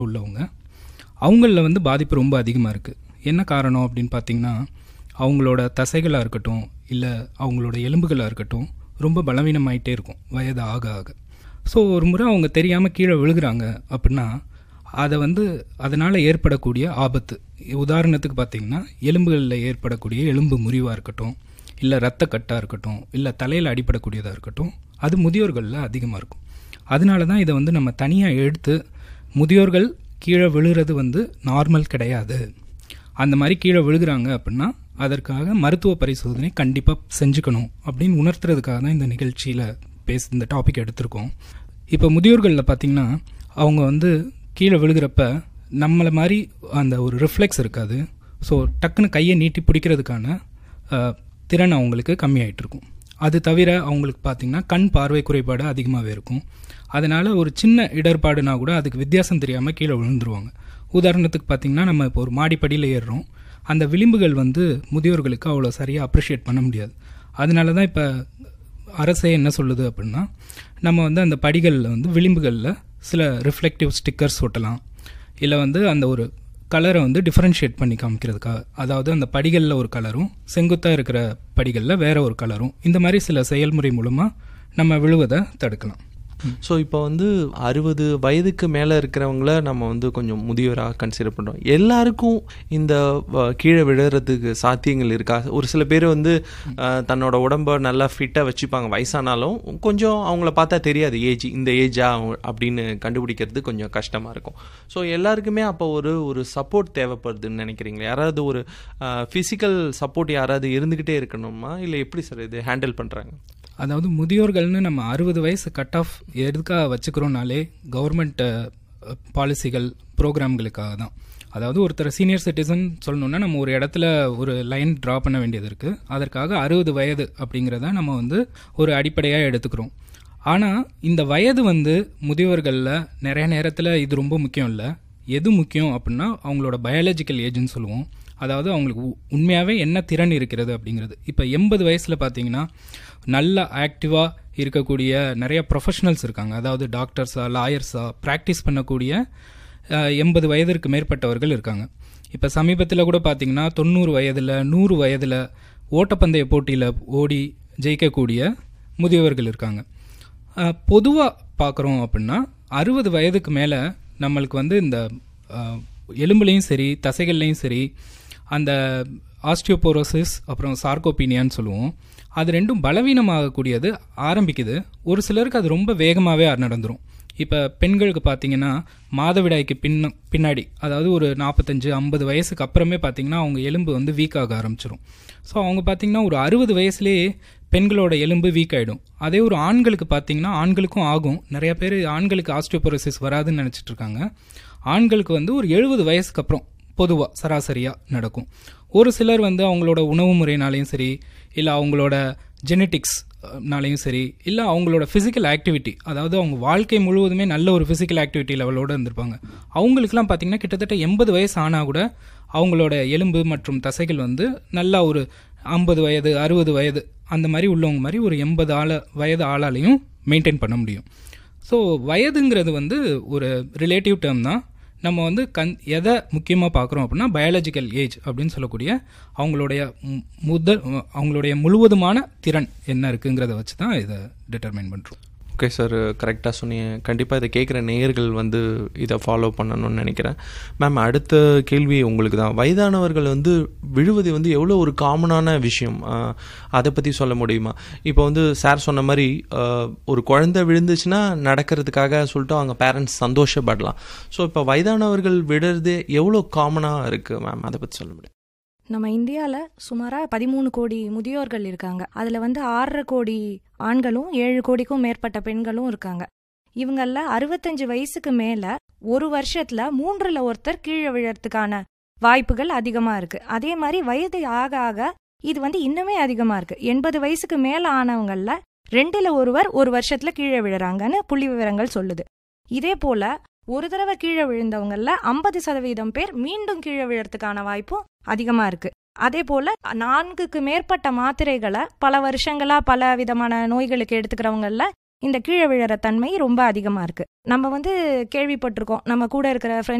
உள்ளவங்க அவங்களில் வந்து பாதிப்பு ரொம்ப அதிகமாக இருக்குது என்ன காரணம் அப்படின்னு பார்த்தீங்கன்னா அவங்களோட தசைகளாக இருக்கட்டும் இல்லை அவங்களோட எலும்புகளாக இருக்கட்டும் ரொம்ப பலவீனமாயிட்டே இருக்கும் வயது ஆக ஆக ஸோ ஒரு முறை அவங்க தெரியாமல் கீழே விழுகிறாங்க அப்படின்னா அதை வந்து அதனால் ஏற்படக்கூடிய ஆபத்து உதாரணத்துக்கு பார்த்தீங்கன்னா எலும்புகளில் ஏற்படக்கூடிய எலும்பு முறிவாக இருக்கட்டும் இல்லை ரத்த கட்டாக இருக்கட்டும் இல்லை தலையில் அடிப்படக்கூடியதாக இருக்கட்டும் அது முதியோர்களில் அதிகமாக இருக்கும் அதனால தான் இதை வந்து நம்ம தனியாக எடுத்து முதியோர்கள் கீழே விழுகிறது வந்து நார்மல் கிடையாது அந்த மாதிரி கீழே விழுகிறாங்க அப்படின்னா அதற்காக மருத்துவ பரிசோதனை கண்டிப்பாக செஞ்சுக்கணும் அப்படின்னு உணர்த்துறதுக்காக தான் இந்த நிகழ்ச்சியில் பேச இந்த டாபிக் எடுத்திருக்கோம் இப்போ முதியோர்களில் பார்த்தீங்கன்னா அவங்க வந்து கீழே விழுகிறப்ப நம்மளை மாதிரி அந்த ஒரு ரிஃப்ளெக்ஸ் இருக்காது ஸோ டக்குன்னு கையை நீட்டி பிடிக்கிறதுக்கான அஹ், திறன் அவங்களுக்கு கம்மியாயிட்டு இருக்கும் அது தவிர அவங்களுக்கு பார்த்தீங்கன்னா கண் பார்வை குறைபாடு அதிகமாகவே இருக்கும் அதனால் ஒரு சின்ன இடர்பாடுனா கூட அதுக்கு வித்தியாசம் தெரியாமல் கீழே விழுந்துருவாங்க உதாரணத்துக்கு பார்த்தீங்கன்னா நம்ம இப்போ ஒரு மாடிப்படியில் ஏறுறோம் அந்த விளிம்புகள் வந்து முதியோர்களுக்கு அவ்வளோ சரியாக அப்ரிஷியேட் பண்ண முடியாது அதனால தான் இப்போ அரசே என்ன சொல்லுது அப்படின்னா நம்ம வந்து அந்த படிகளில் வந்து விளிம்புகளில் சில ரிஃப்ளெக்டிவ் ஸ்டிக்கர்ஸ் ஒட்டலாம் இல்லை வந்து அந்த ஒரு கலரை வந்து டிஃப்ரென்ஷியேட் பண்ணி காமிக்கிறதுக்காக அதாவது அந்த படிகளில் ஒரு கலரும் செங்குத்தாக இருக்கிற படிகளில் வேற ஒரு கலரும் இந்த மாதிரி சில செயல்முறை மூலமாக நம்ம விழுவதை தடுக்கலாம் ஸோ இப்போ வந்து அறுபது வயதுக்கு மேலே இருக்கிறவங்கள நம்ம வந்து கொஞ்சம் முதியோராக கன்சிடர் பண்ணுறோம் எல்லாருக்கும் இந்த வ- கீழே விழுறதுக்கு சாத்தியங்கள் இருக்கா ஒரு சில பேர் வந்து அஹ், தன்னோட உடம்ப நல்லா ஃபிட்டாக வச்சுப்பாங்க வயசானாலும் கொஞ்சம் அவங்கள பார்த்தா தெரியாது ஏஜ் இந்த ஏஜா அப்படின்னு கண்டுபிடிக்கிறது கொஞ்சம் கஷ்டமாக இருக்கும் ஸோ எல்லாருக்குமே அப்போ ஒரு ஒரு சப்போர்ட் தேவைப்படுதுன்னு நினைக்கிறீங்களா யாராவது ஒரு ஃபிசிக்கல் சப்போர்ட் யாராவது இருந்துக்கிட்டே இருக்கணுமா இல்லை எப்படி சார் இது ஹேண்டில் பண்ணுறாங்க அதாவது முதியோர்கள்னு நம்ம அறுபது வயசு கட் ஆஃப் எதுக்காக வச்சுக்கிறோம்னாலே கவர்மெண்ட் பாலிசிகள் ப்ரோக்ராம்களுக்காக தான் அதாவது ஒருத்தர் சீனியர் சிட்டிசன் சொல்லணும்னா நம்ம ஒரு இடத்துல ஒரு லைன் ட்ரா பண்ண வேண்டியது இருக்குது அதற்காக அறுபது வயது அப்படிங்கிறத நம்ம வந்து ஒரு அடிப்படையாக எடுத்துக்கிறோம் ஆனால் இந்த வயது வந்து முதியோர்களில் நிறைய நேரத்தில் இது ரொம்ப முக்கியம் இல்லை எது முக்கியம் அப்படின்னா அவங்களோட பயாலஜிக்கல் ஏஜ்னு சொல்லுவோம் அதாவது அவங்களுக்கு உ- உண்மையாகவே என்ன திறன் இருக்கிறது அப்படிங்கிறது இப்போ எண்பது வயசில் பார்த்தீங்கன்னா நல்ல ஆக்டிவாக இருக்கக்கூடிய நிறைய ப்ரொஃபஷனல்ஸ் இருக்காங்க அதாவது டாக்டர்ஸா லாயர்ஸா ப்ராக்டிஸ் பண்ணக்கூடிய எண்பது வயதிற்கு மேற்பட்டவர்கள் இருக்காங்க இப்போ சமீபத்தில் கூட பார்த்தீங்கன்னா தொண்ணூறு வயதில் நூறு வயதில் ஓட்டப்பந்தய போட்டியில் ஓடி ஜெயிக்கக்கூடிய முதியவர்கள் இருக்காங்க பொதுவாக பார்க்குறோம் அப்படின்னா அறுபது வயதுக்கு மேலே நம்மளுக்கு வந்து இந்த அஹ், எலும்புலையும் சரி தசைகள்லையும் சரி அந்த ஆஸ்டியோபோரோசிஸ் அப்புறம் சார்கோபீனியான்னு சொல்லுவோம் அது ரெண்டும் பலவீனமாகக்கூடியது ஆரம்பிக்குது ஒரு சிலருக்கு அது ரொம்ப வேகமாகவே நடந்துரும் இப்போ பெண்களுக்கு பார்த்தீங்கன்னா மாதவிடாய்க்கு பின்ன பின்னாடி அதாவது ஒரு நாற்பத்தஞ்சு ஐம்பது வயசுக்கு அப்புறமே பார்த்தீங்கன்னா அவங்க எலும்பு வந்து வீக் ஆக ஆரம்பிச்சிரும் ஸோ அவங்க பார்த்தீங்கன்னா ஒரு அறுபது வயசுலேயே பெண்களோட எலும்பு வீக் ஆகிடும் அதே ஒரு ஆண்களுக்கு பார்த்தீங்கன்னா ஆண்களுக்கும் ஆகும் நிறைய பேர் ஆண்களுக்கு ஆஸ்டியோபோரோசிஸ் வராதுன்னு நினச்சிட்டு இருக்காங்க ஆண்களுக்கு வந்து ஒரு எழுபது வயசுக்கு அப்புறம் பொதுவாக சராசரியாக நடக்கும் ஒரு சிலர் வந்து அவங்களோட உணவு முறையினாலையும் சரி இல்லை அவங்களோட ஜெனட்டிக்ஸ்னாலையும் சரி இல்லை அவங்களோட ஃபிசிக்கல் ஆக்டிவிட்டி அதாவது அவங்க வாழ்க்கை முழுவதுமே நல்ல ஒரு ஃபிசிக்கல் ஆக்டிவிட்டி லெவலோடு இருந்திருப்பாங்க அவங்களுக்குலாம் பார்த்தீங்கன்னா கிட்டத்தட்ட எண்பது வயசு ஆனால் கூட அவங்களோட எலும்பு மற்றும் தசைகள் வந்து நல்லா ஒரு ஐம்பது வயது அறுபது வயது அந்த மாதிரி உள்ளவங்க மாதிரி ஒரு எண்பது ஆள வயது ஆளாலையும் மெயின்டைன் பண்ண முடியும் ஸோ வயதுங்கிறது வந்து ஒரு ரிலேட்டிவ் டேர்ம் தான் நம்ம வந்து கண் எதை முக்கியமாக பார்க்குறோம் அப்படின்னா பயாலஜிக்கல் ஏஜ் அப்படின்னு சொல்லக்கூடிய அவங்களுடைய மு- முதல் அவங்களுடைய முழுவதுமான திறன் என்ன இருக்குங்கிறத வச்சு தான் இதை டிட்டர்மைன் பண்ணுறோம் ஓகே சார் கரெக்டாக சொன்னீங்க கண்டிப்பாக இதை கேட்குற நேயர்கள் வந்து இதை ஃபாலோ பண்ணணும்னு நினைக்கிறேன் மேம் அடுத்த கேள்வி உங்களுக்கு தான் வயதானவர்கள் வந்து விழுவது வந்து எவ்வளோ ஒரு காமனான விஷயம் ஆஹ், அதை பற்றி சொல்ல முடியுமா இப்போ வந்து சார் சொன்ன மாதிரி ஆஹ், ஒரு குழந்தை விழுந்துச்சுன்னா நடக்கிறதுக்காக சொல்லிட்டு அவங்க பேரண்ட்ஸ் சந்தோஷப்படலாம் ஸோ இப்போ வயதானவர்கள் விடுறது எவ்வளோ காமனாக இருக்குது மேம் அதை பற்றி சொல்ல முடியும் நம்ம இந்தியாவில் சுமாராக பதிமூணு கோடி முதியோர்கள் இருக்காங்க அதில் வந்து ஆறரை கோடி ஆண்களும் ஏழு கோடிக்கும் மேற்பட்ட பெண்களும் இருக்காங்க இவங்கள அறுபத்தஞ்சு வயசுக்கு மேலே ஒரு வருஷத்தில் மூன்றில் ஒருத்தர் கீழே விழறதுக்கான வாய்ப்புகள் அதிகமாக இருக்கு அதே மாதிரி வயது ஆக ஆக இது வந்து இன்னுமே அதிகமாக இருக்கு எண்பது வயசுக்கு மேலே ஆனவங்கள ரெண்டுல ஒருவர் ஒரு வருஷத்துல கீழே விழுறாங்கன்னு புள்ளி விவரங்கள் சொல்லுது இதே போல ஒரு தடவை கீழே விழுந்தவங்கள ஐம்பது சதவீதம் பேர் மீண்டும் கீழே விழறதுக்கான வாய்ப்பும் அதிகமா இருக்கு அதே போல நான்குக்கு மேற்பட்ட மாத்திரைகளை பல வருஷங்களா பல விதமான நோய்களுக்கு எடுத்துக்கிறவங்கள இந்த கீழே விழற தன்மை ரொம்ப அதிகமாக இருக்கு நம்ம வந்து கேள்விப்பட்டிருக்கோம் நம்ம கூட இருக்கிற